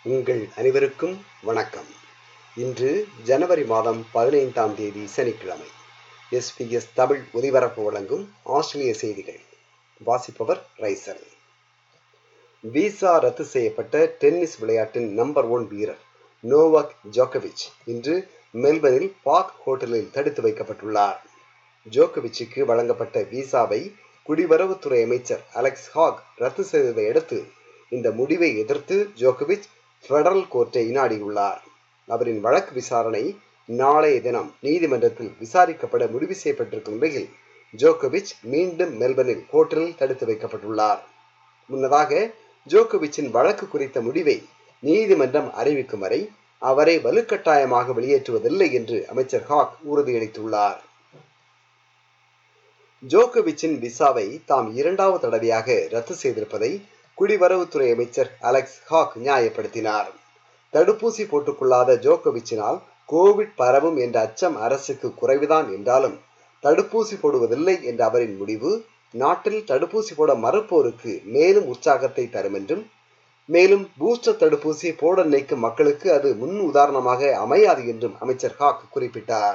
உங்கள் அனைவருக்கும் வணக்கம் இன்று ஜனவரி மாதம் பதினைந்தாம் தேதி சனிக்கிழமை எஸ்பிஎஸ் தமிழ் ஒலிபரப்பு வழங்கும் ஆஸ்திரேலிய செய்திகள் வாசிப்பவர் ரைசல் விசா ரத்து செய்யப்பட்ட டென்னிஸ் விளையாட்டின் நம்பர் ஒன் வீரர் நோவாக் ஜோக்கோவிச் இன்று மெல்பர்னில் பார்க் ஹோட்டலில் தடுத்து வைக்கப்பட்டுள்ளார் ஜோக்கோவிச்சுக்கு வழங்கப்பட்ட விசாவை குடிவரவுத்துறை அமைச்சர் அலெக்ஸ் ஹாக் ரத்து செய்ததை அடுத்து இந்த முடிவை எதிர்த்து ஜோக்கோவிச் பெடரல் கோர்ட்டை நாடியுள்ளார் அவரின் வழக்கு விசாரணை நாளைய தினம் நீதிமன்றத்தில் விசாரிக்கப்பட முடிவு செய்யப்பட்டிருக்கும் நிலையில் ஜோக்கோவிச் மீண்டும் மெல்பர்னில் ஹோட்டலில் தடுத்து வைக்கப்பட்டுள்ளார் முன்னதாக ஜோக்கோவிச்சின் வழக்கு குறித்த முடிவை நீதிமன்றம் அறிவிக்கும் வரை அவரை வலுக்கட்டாயமாக வெளியேற்றுவதில்லை என்று அமைச்சர் ஹாக் உறுதியளித்துள்ளார் ஜோக்கோவிச்சின் விசாவை தாம் இரண்டாவது தடவையாக ரத்து செய்திருப்பதை குடிவரவுத்துறை அமைச்சர் அலெக்ஸ் ஹாக் நியாயப்படுத்தினார் தடுப்பூசி போட்டுக்கொள்ளாத ஜோக்கோவிச்சினால் கோவிட் பரவும் என்ற அச்சம் அரசுக்கு குறைவுதான் என்றாலும் தடுப்பூசி போடுவதில்லை என்ற அவரின் முடிவு நாட்டில் தடுப்பூசி போட மறுப்போருக்கு மேலும் உற்சாகத்தை தரும் என்றும் மேலும் பூஸ்டர் தடுப்பூசி போட நினைக்கும் மக்களுக்கு அது முன் உதாரணமாக அமையாது என்றும் அமைச்சர் ஹாக் குறிப்பிட்டார்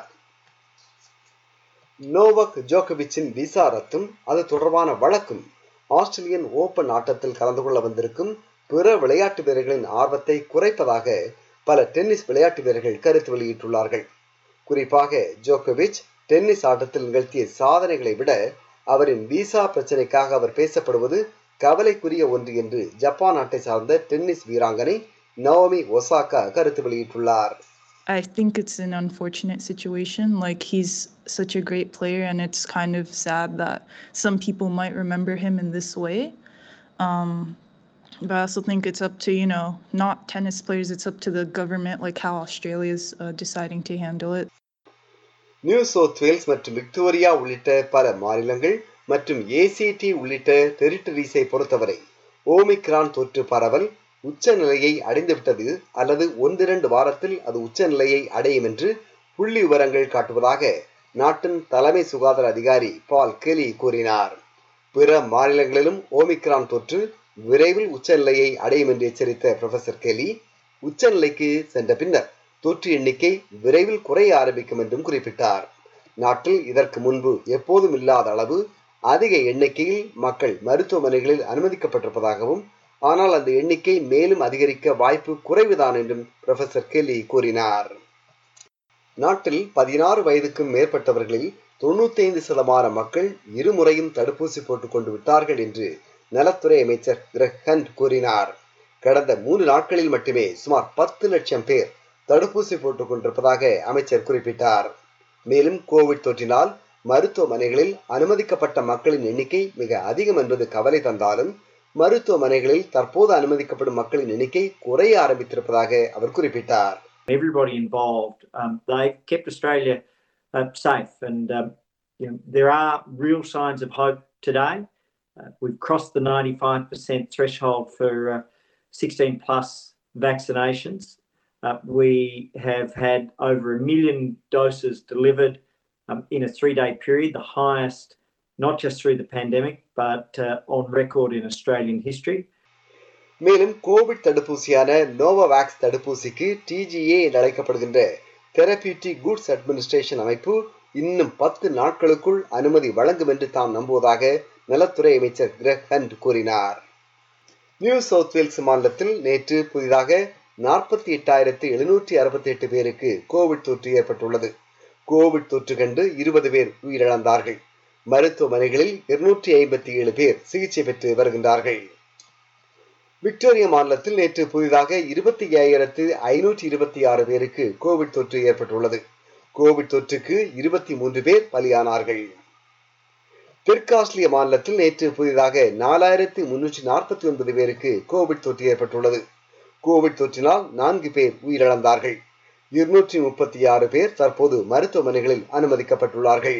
நோவக் ஜோக்கோவிச்சின் விசா ரத்தும் அது தொடர்பான வழக்கும் ஆஸ்திரேலியன் ஓபன் ஆட்டத்தில் கலந்து கொள்ள வந்திருக்கும் பிற விளையாட்டு வீரர்களின் ஆர்வத்தை குறைப்பதாக பல டென்னிஸ் விளையாட்டு வீரர்கள் கருத்து வெளியிட்டுள்ளார்கள் குறிப்பாக ஜோக்கோவிச் டென்னிஸ் ஆட்டத்தில் நிகழ்த்திய சாதனைகளை விட அவரின் விசா பிரச்சனைக்காக அவர் பேசப்படுவது கவலைக்குரிய ஒன்று என்று ஜப்பான் நாட்டை சார்ந்த டென்னிஸ் வீராங்கனை நவோமி ஒசாகா கருத்து வெளியிட்டுள்ளார் I think it's an unfortunate situation. Like he's such a great player, and it's kind of sad that some people might remember him in this way. Um, but I also think it's up to you know not tennis players. It's up to the government, like how Australia's uh, deciding to handle it. New South Wales மற்றும் Victoria உள்ளிட்ட பல மாநிலங்கள் மற்றும் ACT உள்ளிட்ட டெரிட்டரிஸை பொறுத்தவரை Omicron தொற்று பரவல் உச்ச நிலையை அடைந்துவிட்டது அல்லது ஒன்றிரண்டு வாரத்தில் அது உச்ச நிலையை அடையும் என்று புள்ளி விவரங்கள் காட்டுவதாக நாட்டின் தலைமை சுகாதார அதிகாரி பால் கெலி கூறினார் பிற மாநிலங்களிலும் ஓமிக்ரான் தொற்று விரைவில் உச்சநிலையை அடையும் என்று எச்சரித்த ப்ரொஃபசர் கெலி உச்சநிலைக்கு சென்ற பின்னர் தொற்று எண்ணிக்கை விரைவில் குறைய ஆரம்பிக்கும் என்றும் குறிப்பிட்டார் நாட்டில் இதற்கு முன்பு எப்போதும் இல்லாத அளவு அதிக எண்ணிக்கையில் மக்கள் மருத்துவமனைகளில் அனுமதிக்கப்பட்டிருப்பதாகவும் ஆனால் அந்த எண்ணிக்கை மேலும் அதிகரிக்க வாய்ப்பு குறைவுதான் என்றும் ப்ரொஃபசர் கெல்லி கூறினார் நாட்டில் பதினாறு வயதுக்கும் மேற்பட்டவர்களில் தொண்ணூத்தி ஐந்து சதமான மக்கள் இருமுறையும் தடுப்பூசி போட்டுக் கொண்டு விட்டார்கள் என்று நலத்துறை அமைச்சர் கிரக் ஹண்ட் கூறினார் கடந்த மூன்று நாட்களில் மட்டுமே சுமார் பத்து லட்சம் பேர் தடுப்பூசி போட்டுக் கொண்டிருப்பதாக அமைச்சர் குறிப்பிட்டார் மேலும் கோவிட் தொற்றினால் மருத்துவமனைகளில் அனுமதிக்கப்பட்ட மக்களின் எண்ணிக்கை மிக அதிகம் என்பது கவலை தந்தாலும் மருத்துவமனைகளில் தற்போது அனுமதிக்கப்படும் மக்களின் எண்ணிக்கை குறைய ஆரம்பித்திருப்பதாக அவர் குறிப்பிட்டார் Everybody involved, um, they kept Australia uh, safe, and um, you know, there are real signs of hope today. Uh, we've crossed the 95% threshold for uh, 16 plus vaccinations. Uh, we have had over a million doses delivered um, in a three day period, the highest not just through the pandemic, but uh, on record in Australian history. மேலும் Covid தடுப்பூசியான Novavax தடுப்பூசிக்கு TGA என்று அழைக்கப்படுகின்ற therapeutic goods administration அமைப்பு இன்னும் பத்து நாட்களுக்குள் அனுமதி வழங்கும் என்று தாம் நம்புவதாக நலத்துறை அமைச்சர் கிரக் ஹண்ட் கூறினார் நியூ சவுத் வேல்ஸ் மாநிலத்தில் நேற்று புதிதாக நாற்பத்தி எட்டாயிரத்து எழுநூற்றி அறுபத்தி எட்டு பேருக்கு கோவிட் தொற்று ஏற்பட்டுள்ளது கோவிட் தொற்று கண்டு இருபது பேர் உயிரிழந்தார்கள் மருத்துவமனைகளில் இருநூற்றி ஐம்பத்தி ஏழு பேர் சிகிச்சை பெற்று வருகின்றார்கள் விக்டோரியா மாநிலத்தில் நேற்று புதிதாக இருபத்தி ஐயாயிரத்து ஐநூற்றி இருபத்தி ஆறு பேருக்கு கோவிட் தொற்று ஏற்பட்டுள்ளது கோவிட் தொற்றுக்கு இருபத்தி மூன்று பேர் பலியானார்கள் தெற்காஸ்திரிய மாநிலத்தில் நேற்று புதிதாக நாலாயிரத்து முன்னூற்றி நாற்பத்தி ஒன்பது பேருக்கு கோவிட் தொற்று ஏற்பட்டுள்ளது கோவிட் தொற்றினால் நான்கு பேர் உயிரிழந்தார்கள் இருநூற்றி முப்பத்தி ஆறு பேர் தற்போது மருத்துவமனைகளில் அனுமதிக்கப்பட்டுள்ளார்கள்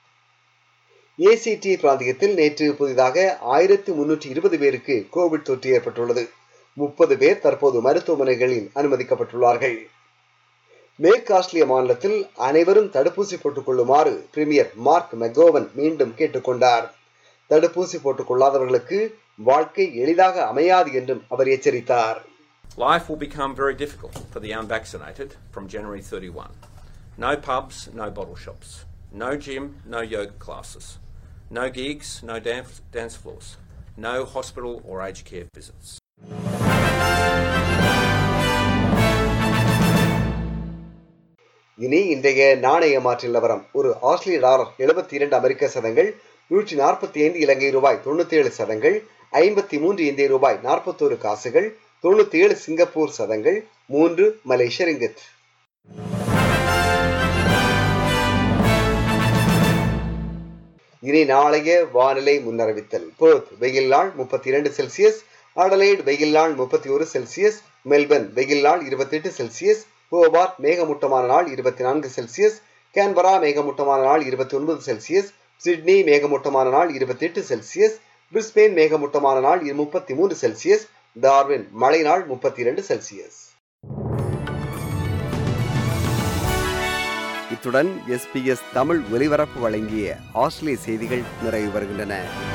ஏசிடி பிராந்தியத்தில் நேற்று புதிதாக ஆயிரத்து முன்னூற்றி இருபது பேருக்கு கோவிட் தொற்று ஏற்பட்டுள்ளது முப்பது பேர் தற்போது மருத்துவமனைகளில் அனுமதிக்கப்பட்டுள்ளார்கள் மேற்கு ஆஸ்திரேலிய மாநிலத்தில் அனைவரும் தடுப்பூசி போட்டுக் கொள்ளுமாறு பிரீமியர் மார்க் மெகோவன் மீண்டும் கேட்டுக்கொண்டார் தடுப்பூசி போட்டுக் கொள்ளாதவர்களுக்கு வாழ்க்கை எளிதாக அமையாது என்றும் அவர் எச்சரித்தார் Life will become very difficult for the unvaccinated from January 31. No pubs, no bottle shops. No gym, no yoga classes. No gigs, no dance, dance floors. No hospital or aged care visits. இனி இன்றைய நாணய மாற்று நிலவரம் ஒரு ஆஸ்திரேலிய dollar எழுபத்தி இரண்டு அமெரிக்க சதங்கள் நூற்றி நாற்பத்தி ஐந்து இலங்கை ரூபாய் தொண்ணூத்தி ஏழு சதங்கள் ஐம்பத்தி மூன்று இந்திய ரூபாய் நாற்பத்தோரு காசுகள் தொண்ணூத்தி ஏழு சிங்கப்பூர் சதங்கள் மூன்று மலேசிய ரிங்கித் இனி நாளைய வானிலை முன்னறிவித்தல் பேர்த் வெயில் நாள் முப்பத்தி இரண்டு செல்சியஸ் அடலைட் வெயில் நாள் முப்பத்தி ஒரு செல்சியஸ் மெல்பர்ன் வெயில் நாள் இருபத்தி எட்டு செல்சியஸ் ஹோபார்ட் மேகமூட்டமான நாள் இருபத்தி நான்கு செல்சியஸ் கேன்பரா மேகமூட்டமான நாள் இருபத்தி ஒன்பது செல்சியஸ் சிட்னி மேகமூட்டமான நாள் இருபத்தி எட்டு செல்சியஸ் பிரிஸ்பெயின் மேகமூட்டமான நாள் முப்பத்தி மூன்று செல்சியஸ் டார்வின் மழை நாள் முப்பத்தி இரண்டு செல்சியஸ் இத்துடன் எஸ்பிஎஸ் தமிழ் ஒலிபரப்பு வழங்கிய ஆஸ்திரேலிய செய்திகள் நிறைவு வருகின்றன